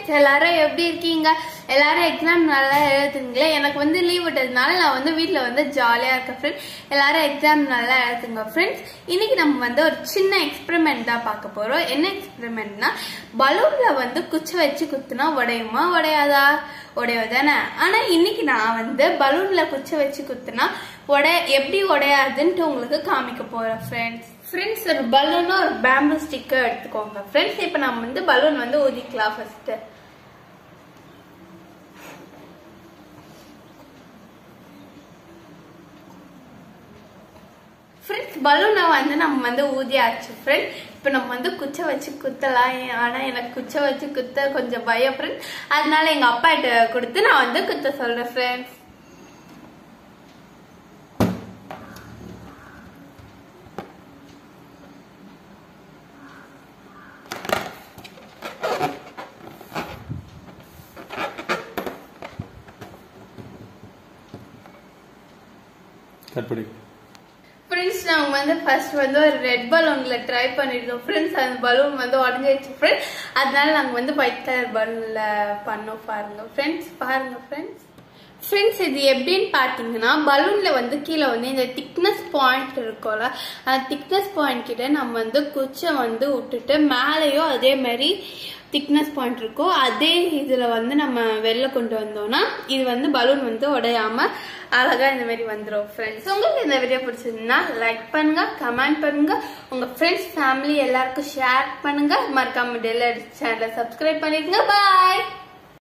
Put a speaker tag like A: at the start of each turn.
A: friends எல்லாரும் எப்படி இருக்கீங்க எல்லாரும் எக்ஸாம் நல்லா எழுதுங்களே எனக்கு வந்து லீவ் விட்டதுனால நான் வந்து வீட்டில் வந்து ஜாலியாக இருக்கேன் ஃப்ரெண்ட்ஸ் எல்லாரும் எக்ஸாம் நல்லா எழுதுங்க ஃப்ரெண்ட்ஸ் இன்னைக்கு நம்ம வந்து ஒரு சின்ன எக்ஸ்பெரிமெண்ட் தான் பார்க்க போகிறோம் என்ன எக்ஸ்பெரிமெண்ட்னா பலூனில் வந்து குச்சி வச்சு குத்துனா உடையுமா உடையாதா உடையாது தானே ஆனால் இன்னைக்கு நான் வந்து பலூனில் குச்சி வச்சு குத்துனா உடை எப்படி உடையாதுன்ட்டு உங்களுக்கு காமிக்க போகிறேன் ஃப்ரெண்ட்ஸ் ஃப்ரெண்ட்ஸ் ஒரு பலூனும் ஒரு பேம்பு ஸ்டிக்கர் எடுத்துக்கோங்க ஃப்ரெண்ட்ஸ் இப்போ நம்ம வந்து பலூன் வந்து ஊதிக்கலாம் ஃபர்ஸ்ட் ஃப்ரெண்ட்ஸ் பலூனை வந்து நம்ம வந்து ஊதியாச்சு ஃப்ரெண்ட் இப்போ நம்ம வந்து குச்சை வச்சு குத்தலாம் ஆனால் எனக்கு குச்சை வச்சு குத்த கொஞ்சம் பயம் ஃப்ரெண்ட் அதனால எங்கள் அப்பாட்ட கொடுத்து நான் வந்து குத்த சொல்கிறேன் ஃப்ரெண்ட்ஸ்
B: கட் பண்ணி
A: ஃப்ரெண்ட்ஸ் நாங்கள் வந்து ஃபர்ஸ்ட் வந்து ஒரு ரெட் பலூன்ல ட்ரை பண்ணிருந்தோம் ஃப்ரெண்ட்ஸ் அந்த பலூன் வந்து உடஞ்சிருச்சு ஃப்ரெண்ட்ஸ் அதனால நாங்கள் வந்து ஒயிட் கலர் பலூன்ல பண்ணோம் பாருங்க ஃப்ரெண்ட்ஸ் பாருங்க ஃப்ரெண்ட்ஸ் ஃப்ரெண்ட்ஸ் இது எப்படின்னு பார்த்தீங்கன்னா பலூன்ல வந்து கீழே வந்து இந்த திக்னஸ் பாயிண்ட் இருக்கும்ல அந்த திக்னஸ் பாயிண்ட் கிட்ட நம்ம வந்து குச்சை வந்து விட்டுட்டு மேலேயும் அதே மாதிரி திக்னஸ் பாயிண்ட் இருக்கும் அதே இதுல வந்து நம்ம வெளில கொண்டு வந்தோம்னா இது வந்து பலூன் வந்து உடையாம அழகா இந்த மாதிரி வந்துடும் ஃப்ரெண்ட்ஸ் உங்களுக்கு இந்த வீடியோ பிடிச்சிருந்தா லைக் பண்ணுங்க கமெண்ட் பண்ணுங்க உங்க ஃப்ரெண்ட்ஸ் ஃபேமிலி எல்லாருக்கும் ஷேர் பண்ணுங்க மறக்காம டெய்லர் சேனலை சப்ஸ்கிரைப் பண்ணிருங்க பாய்